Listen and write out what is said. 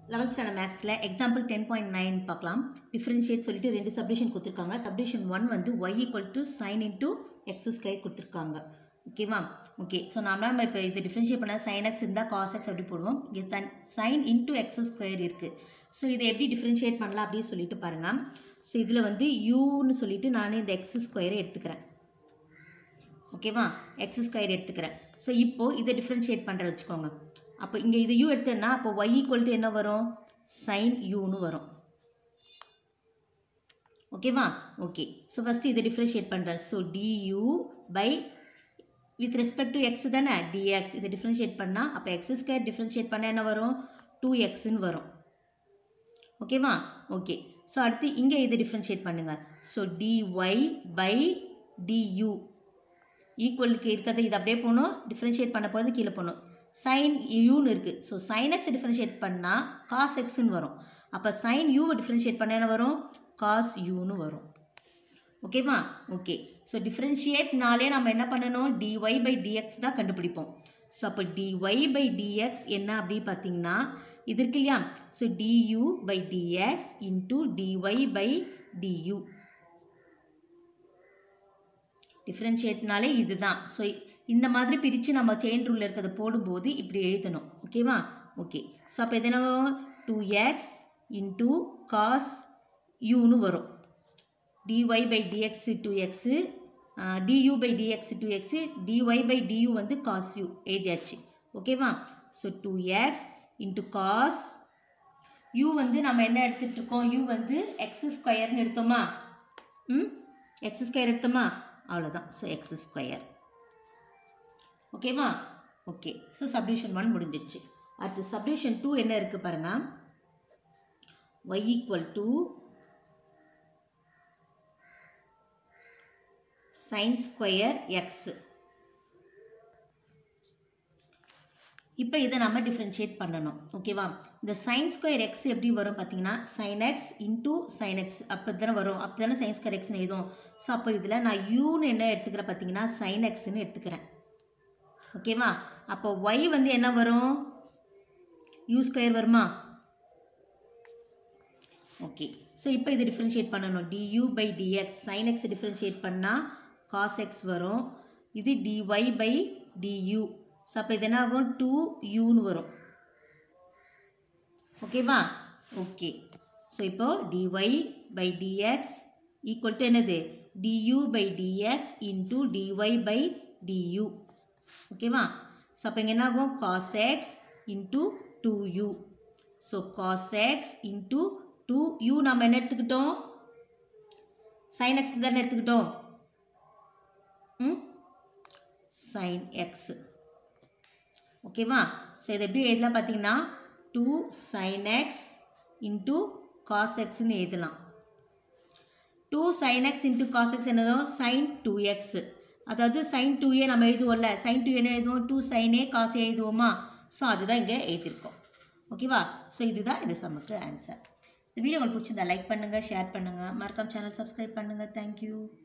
eleventh standard மேக்ஸில் example ten point nine பார்க்கலாம் differentiate சொல்லிட்டு ரெண்டு சப்டிஷன் கொடுத்துருக்காங்க சப்டிஷன் ஒன் வந்து y equal to sin into x square கொடுத்துருக்காங்க ஓகேவா ஓகே ஸோ நாம நம்ம இப்போ இது டிஃப்ரென்ஷியேட் பண்ண சைன் எக்ஸ் இருந்தால் காஸ் எக்ஸ் அப்படி போடுவோம் இங்கே தன் சைன் இன்டூ எக்ஸ் ஸ்கொயர் இருக்குது ஸோ இதை எப்படி டிஃப்ரென்ஷியேட் பண்ணலாம் அப்படின்னு சொல்லிட்டு பாருங்கள் ஸோ இதில் வந்து யூன்னு சொல்லிட்டு நான் இந்த எக்ஸ் ஸ்கொயரை எடுத்துக்கிறேன் ஓகேவா எக்ஸ் ஸ்கொயர் எடுத்துக்கிறேன் ஸோ இப்போது இதை டிஃப்ரென்ஷியேட் பண்ணுற வச்சுக்கோங்க அப்போ இங்கே இது யூ எடுத்தேன்னா அப்போ ஒய் ஈக்குவல் டு என்ன வரும் சைன் யூன்னு வரும் ஓகேவா ஓகே ஸோ ஃபஸ்ட்டு இதை டிஃப்ரென்ஷியேட் பண்ணுறேன் so du by with respect to x தானே டிஎக்ஸ் இதை டிஃப்ரென்ஷியேட் பண்ணால் அப்போ எக்ஸ் ஸ்கொயர் டிஃப்ரென்ஷியேட் பண்ணால் என்ன வரும் டூ எக்ஸ்ன்னு வரும் ஓகேவா ஓகே ஸோ அடுத்து இங்கே இதை டிஃப்ரென்ஷியேட் பண்ணுங்கள் ஸோ டிஒய் பை டியூ ஈக்குவலுக்கு இருக்கிறது இது அப்படியே போகணும் டிஃப்ரென்ஷியேட் பண்ண போது கீழே போகணும் சைன் யூன்னு இருக்குது ஸோ சைன் எக்ஸ் டிஃப்ரென்ஷியேட் பண்ணால் காஸ் எக்ஸ்ன்னு வரும் அப்போ சைன் யூவை டிஃப்ரென்ஷியேட் பண்ண என்ன வரும் காஸ் யூன்னு வரும் ஓகேவா ஓகே ஸோ டிஃப்ரென்ஷியேட்னாலே நம்ம என்ன பண்ணணும் டிஒய் பை டிஎக்ஸ் தான் கண்டுபிடிப்போம் ஸோ அப்போ டிஒய் பை டிஎக்ஸ் என்ன அப்படி பார்த்தீங்கன்னா இது இருக்கு இல்லையா so du by dx into dy by du டிஃப்ரென்ஷியேட்னாலே இதுதான் ஸோ இந்த மாதிரி பிரித்து நம்ம செயின் ரூலில் இருக்கிறத போடும்போது இப்படி எழுதணும் ஓகேவா ஓகே ஸோ அப்போ இது என்ன டூ எக்ஸ் இன்டூ காஸ் யூன்னு வரும் dy by dx two x du by dx two x dy by du வந்து காஸ் யூ எழுதியாச்சு ஓகேவா so two x into cos u வந்து நம்ம என்ன எடுத்துகிட்டு இருக்கோம் யூ வந்து எக்ஸ் ஸ்கொயர்னு எடுத்தோமா ம் எக்ஸ் ஸ்கொயர் எடுத்தோமா அவ்வளோதான் ஸோ எக்ஸ் ஸ்கொயர் ஓகேவா ஓகே ஸோ சப்டியூஷன் ஒன் முடிஞ்சிச்சு அடுத்து சப்டியூஷன் டூ என்ன இருக்குது பாருங்கள் y equal to sin square x இப்போ இதை நம்ம டிஃப்ரென்ஷியேட் பண்ணணும் ஓகேவா இந்த சைன் ஸ்கொயர் எக்ஸ் எப்படி வரும் பார்த்தீங்கன்னா sin x into sin x அப்போ தானே வரும் அப்போ தானே சைன் ஸ்கொயர் எக்ஸ்னு எழுதும் ஸோ அப்போ இதில் நான் யூன்னு என்ன எடுத்துக்கிறேன் பார்த்தீங்கன்னா சைன் எக்ஸ்னு எடுத்துக்கிறேன் ஓகேவா அப்போ ஒய் வந்து என்ன வரும் யூ ஸ்கொயர் வருமா ஓகே ஸோ இப்போ இது டிஃப்ரென்ஷியேட் பண்ணணும் du by dx sin x differentiate பண்ணால் காஸ் எக்ஸ் வரும் இது டிஒய் பை டியூ ஸோ அப்போ இது என்ன ஆகும் டூ யூன்னு வரும் ஓகேவா ஓகே ஸோ இப்போது dy by dx equal to என்னது du by dx into dy by du ஓகேவா ஸோ அப்போ இங்கே என்ன ஆகும் cos x into two u so cos x into two u நம்ம என்ன எடுத்துக்கிட்டோம் சைன் எக்ஸ் தானே எடுத்துக்கிட்டோம் ம் சைன் எக்ஸ் ஓகேவா ஸோ இதை எப்படி எழுதலாம் பார்த்தீங்கன்னா two sin x into cos எக்ஸ்னு எழுதலாம் two sin x into cos x என்னதும் சைன் டூ எக்ஸ் அதாவது சைன் டூ ஏ நம்ம எழுதுவோம்ல சைன் டூ என்ன எழுதுவோம் டூ சைனே காசு எழுதுவோமா ஸோ அதுதான் இங்கே எழுதியிருக்கோம் ஓகேவா ஸோ இதுதான் இந்த சமக்கு ஆன்சர் இந்த வீடியோ உங்களுக்கு பிடிச்சிருந்தா லைக் பண்ணுங்கள் ஷேர் பண்ணுங்கள் மறக்காம சேனல் சப்ஸ்கிரைப் பண்ணுங்கள் தேங்க்யூ